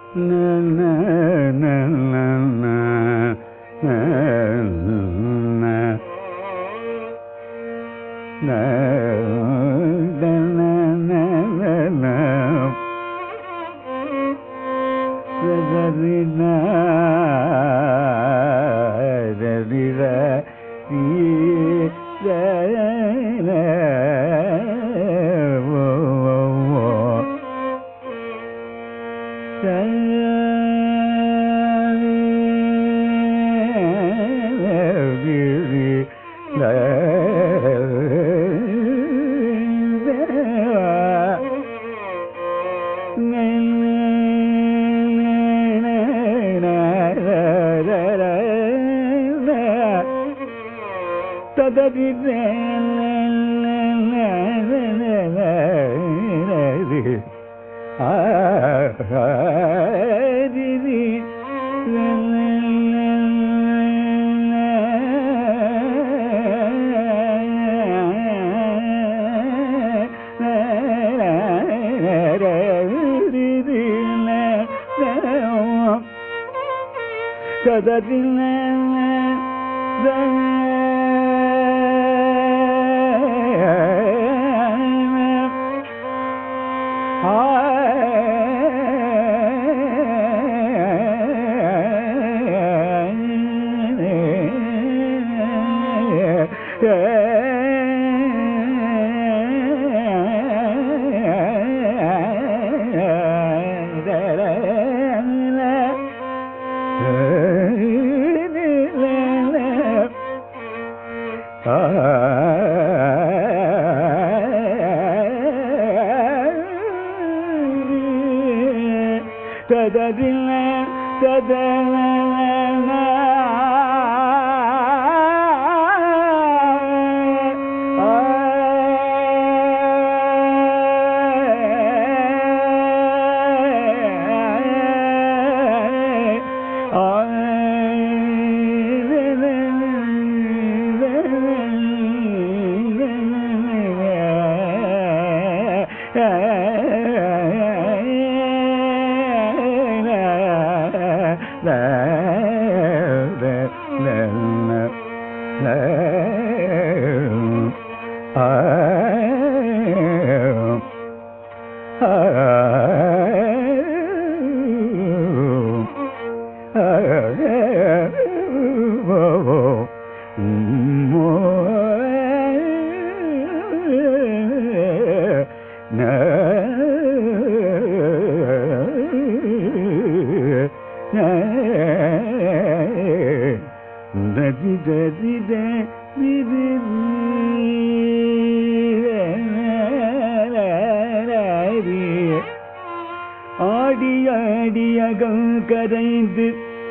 ஆடி ஆடியகம் கரைந்து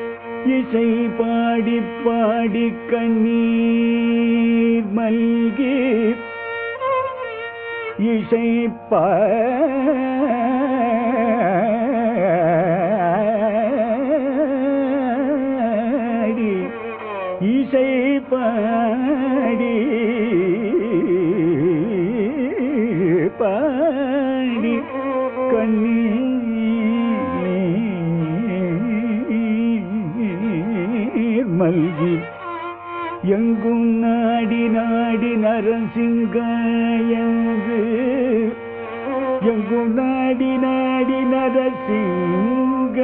இசை பாடி பாடி கண்ணீர் மல்கி இசை பாடி இசை பாடி பாடி கண்ணீர் மல்கி எங்கும் நாடி நாடி நரசிங்காயங்கு எங்கும் நாடி நாடி நரசிங்க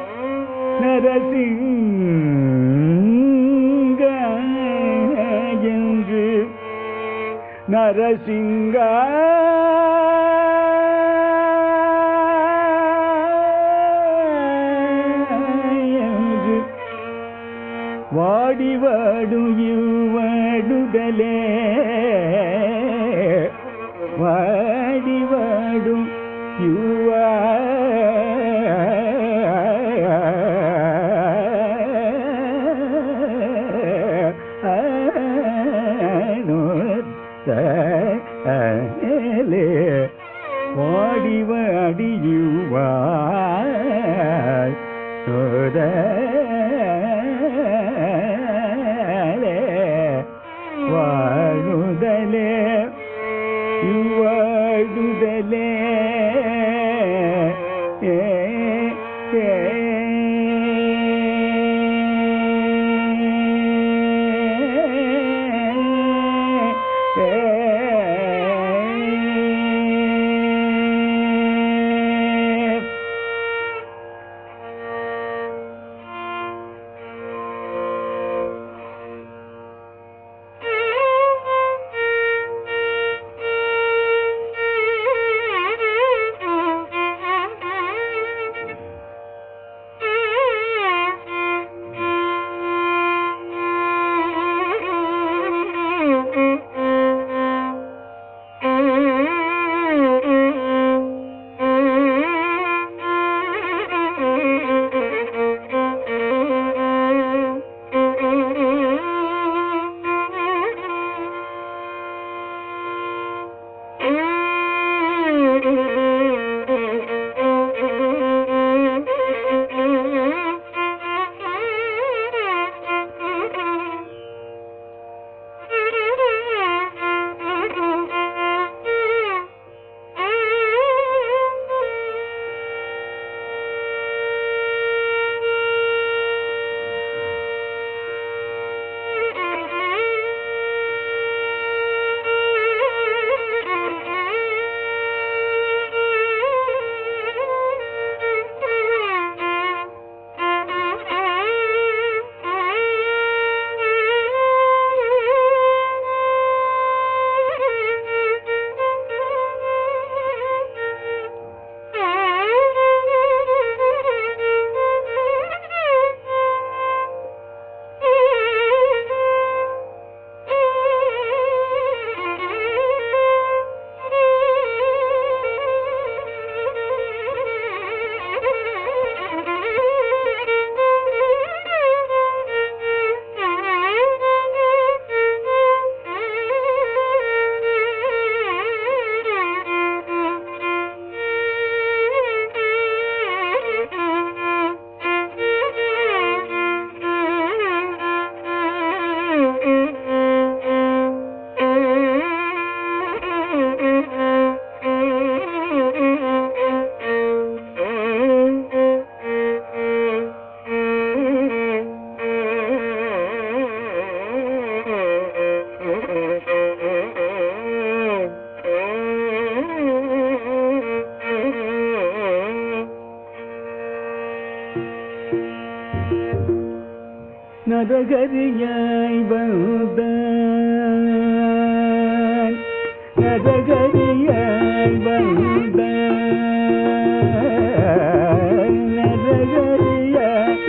நரசிங்காயங்கு நரசிங்கா என்று வாடி வாடும் இவ்வாடுதலே வாடி வாடும் யுவா வாடி வாடி யுவாய் வாழுதலே வாழுதலே ஏ ஏ நரகரியாய் வந்த நரகரியாய் வந்த நரகரியாய்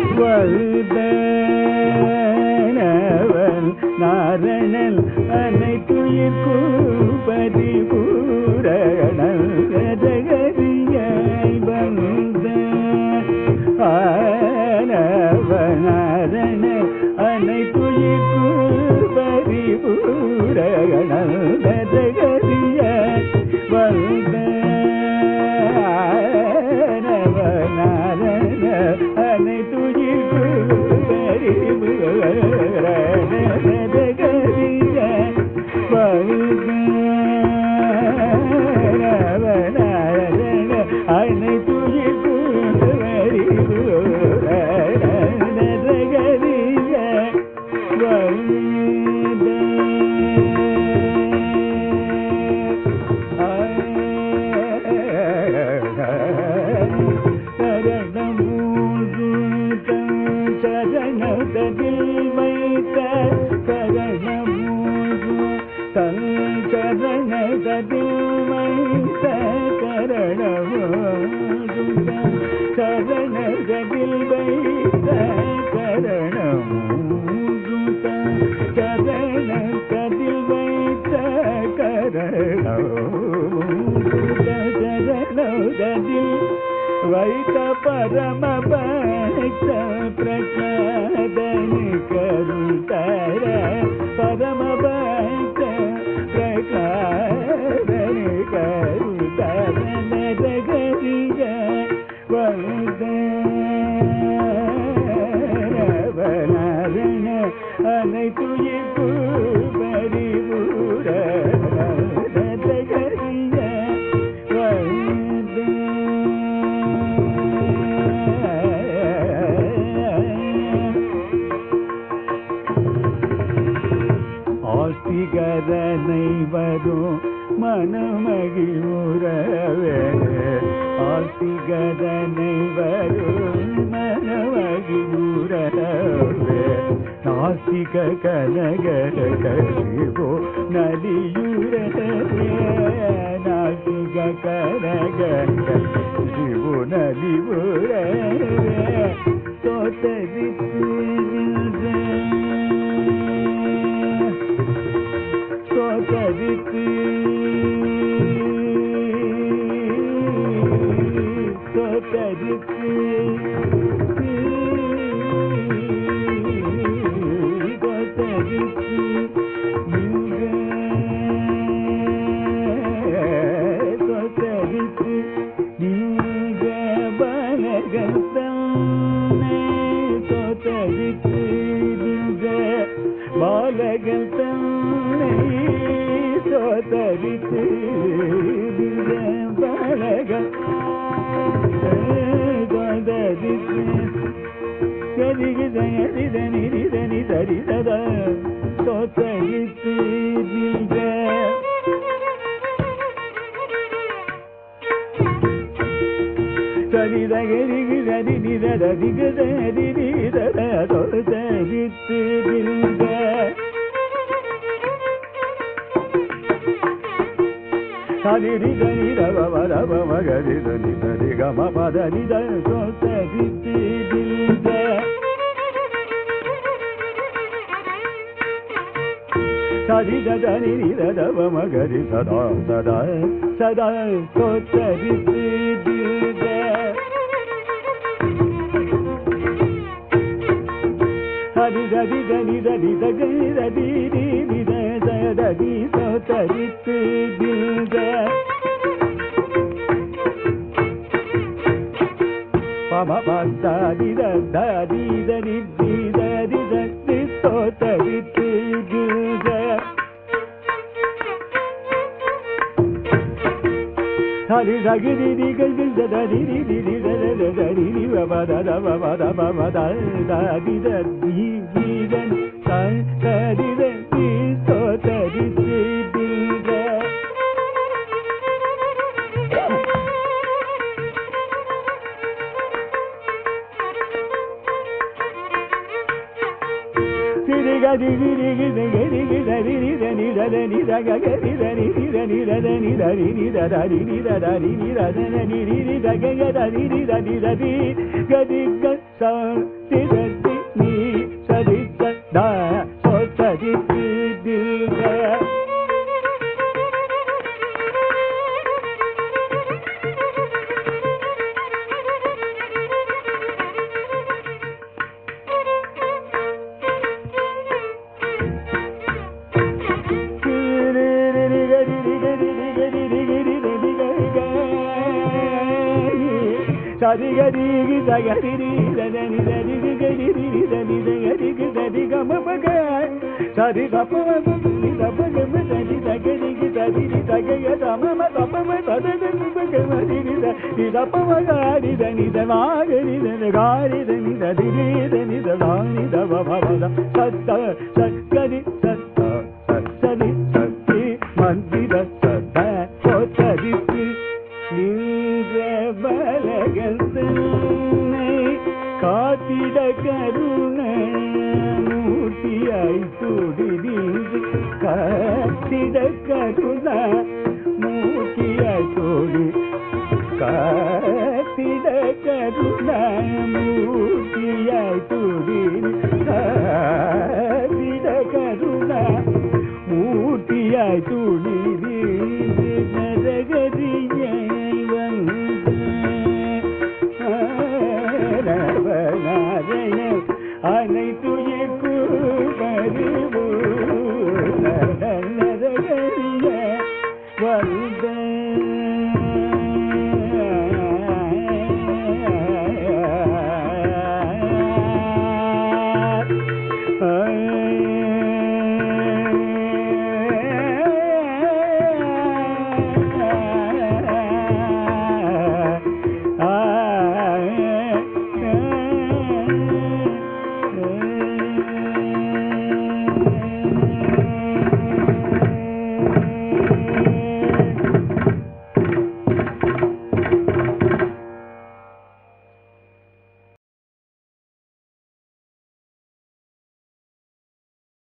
வந்தவன் நாரணன் அனைத்துயிர்க்கும் பரிபூரணன் நரகரியாய் வந்த ஆனவனாரண அனைத்துயிர்க்கும் பரிபூரணன் நரகரிய வந்த ஆனவனாரண அனைத்துயிர்க்கும் பரிபூரண நரகரிய வந்தவனாரண அனைத்துயிர்க்கும் பரிபூரண நரகரிய சரணத்தில் வைத்த சரணமூது தன் சரணத்தில் வைத்த கரணமூது சரணத்தில் வைத்த கரணமூது சரணத்தில் வைத்த கரணமூது சரணத்தில் வைத்த பரம பக்த பிரகலாதனி கருத்தர பரம பக்த பிரகலாதனி கருத்தர நரகரிய வந்தவனாரண அனைத்துயிர்ப்பு பரிபூர நரகரிய ஆஸ்திகரனை வரும் மனமகிழ்வுறவே ஆஸ்திகரனை வரும் மனமகிழ்வுறவே நாஸ்திக கனகர கசிவோ நலியுறவே நாஸ்திக கனகர சிவோ நலிவுறவே தோத்தரித்து தோத்தரித்து தோத்தரித்து தோத்தரித்து தோத்தரித்து நீங்க பலகத்தன்னை தோத்தரித்து நீங்க பாலகன் தன்னை சோதரித்து பாலகன் சோதரித்து சரிதனி தனி சரிதத சோதரித்து நீங்க சரிதகரிகு சரி நிததிக சரி நிதத சோதரித்து நீங்க சரி தனி ரவ வரவ மகரி தனி தனி கம பத நித சோதரித்து நீங்க சரி தனி நிதவ மகரி சதா சதா சதா சோதரித்து நீங்க ஹரி ரதி தனி ரதி தகரி ரதி ரி நித சததி சோதரித்து தில்க பம பந்தாதி ததி தனி தி ததி தத்தி சோதரித்து தில்க ஹரி சகிரி நிகழ் தரி ரி ரி ரி த த த த ரி ரி வ ப த த ப ப த ப ம த த தி த தி தி த த த தி த தி சோ த தி தி தி த ரி க ரி ரி ரி ரி ரி ரி ரி ர ரி ரி ர நி ர ர நி ர க க ரி ர நி ரி ர நி ர ர நி ர ரி நி ர ர ரி நி ர ர ரி நி ர ர ர நி ரி ரி ர க க ர ரி ரி ர நி ர ரி க ரி க ச ரி ர ரி நி ச ரி ச த ச ச ரி ரி ரி ர சரி கரி சகரி சரி சரி கரி சரி சரி சரி கம பக சரி சப்ப சப்ப கம சரி சகரி சரி சகய சம சப்ப சத பக மரி சரி சப்ப மகாரி தனி தமாகரி தன காரி தனி தரி தனி ததானி தவ பவத சத்த சக்கரி சத்த சரி சரி மந்திர சத சோத்தரித்து நின்ற பலகத்தனை காத்திட கருண மூர்த்தியாய் துடி நின்று காத்திட கருண மூர்த்தியாய் துடி காத்திட கருண மூர்த்தியாய் துடி காத்திட கருண மூர்த்தியாய் துடி